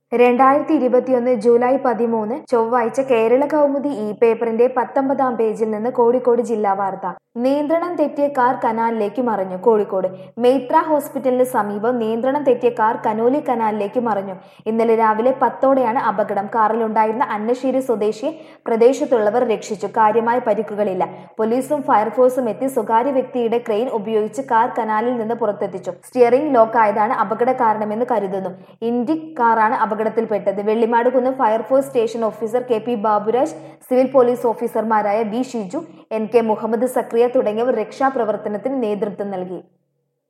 രണ്ടായിരത്തി ഇരുപത്തിയൊന്ന് ജൂലൈ പതിമൂന്ന് ചൊവ്വാഴ്ച കേരള കൗമുദി ഇ പേപ്പറിന്റെ പത്തൊമ്പതാം പേജിൽ നിന്ന് കോഴിക്കോട് ജില്ലാ വാർത്ത നിയന്ത്രണം തെറ്റിയ കാർ കനാലിലേക്ക് മറിഞ്ഞു കോഴിക്കോട് മെയ്ത്ര ഹോസ്പിറ്റലിന് സമീപം നിയന്ത്രണം തെറ്റിയ കാർ കനോലി കനാലിലേക്ക് മറിഞ്ഞു ഇന്നലെ രാവിലെ പത്തോടെയാണ് അപകടം കാറിലുണ്ടായിരുന്ന അന്നശ്ശേരി സ്വദേശിയെ പ്രദേശത്തുള്ളവർ രക്ഷിച്ചു കാര്യമായ പരിക്കുകളില്ല പോലീസും ഫയർഫോഴ്സും എത്തി സ്വകാര്യ വ്യക്തിയുടെ ക്രെയിൻ ഉപയോഗിച്ച് കാർ കനാലിൽ നിന്ന് പുറത്തെത്തിച്ചു സ്റ്റിയറിംഗ് ലോക്കായതാണ് അപകട കാരണമെന്ന് കരുതുന്നു ഇൻഡിക് കാറാണ് അപകടത്തിൽപ്പെട്ടത് Vellimadukunnu fire force station officer K P Baburaj civil police ഓഫീസർമാരായ B Shiju N K Muhammad Sakariya തുടങ്ങിയവർ രക്ഷാപ്രവർത്തനത്തിന് നേതൃത്വം നൽകി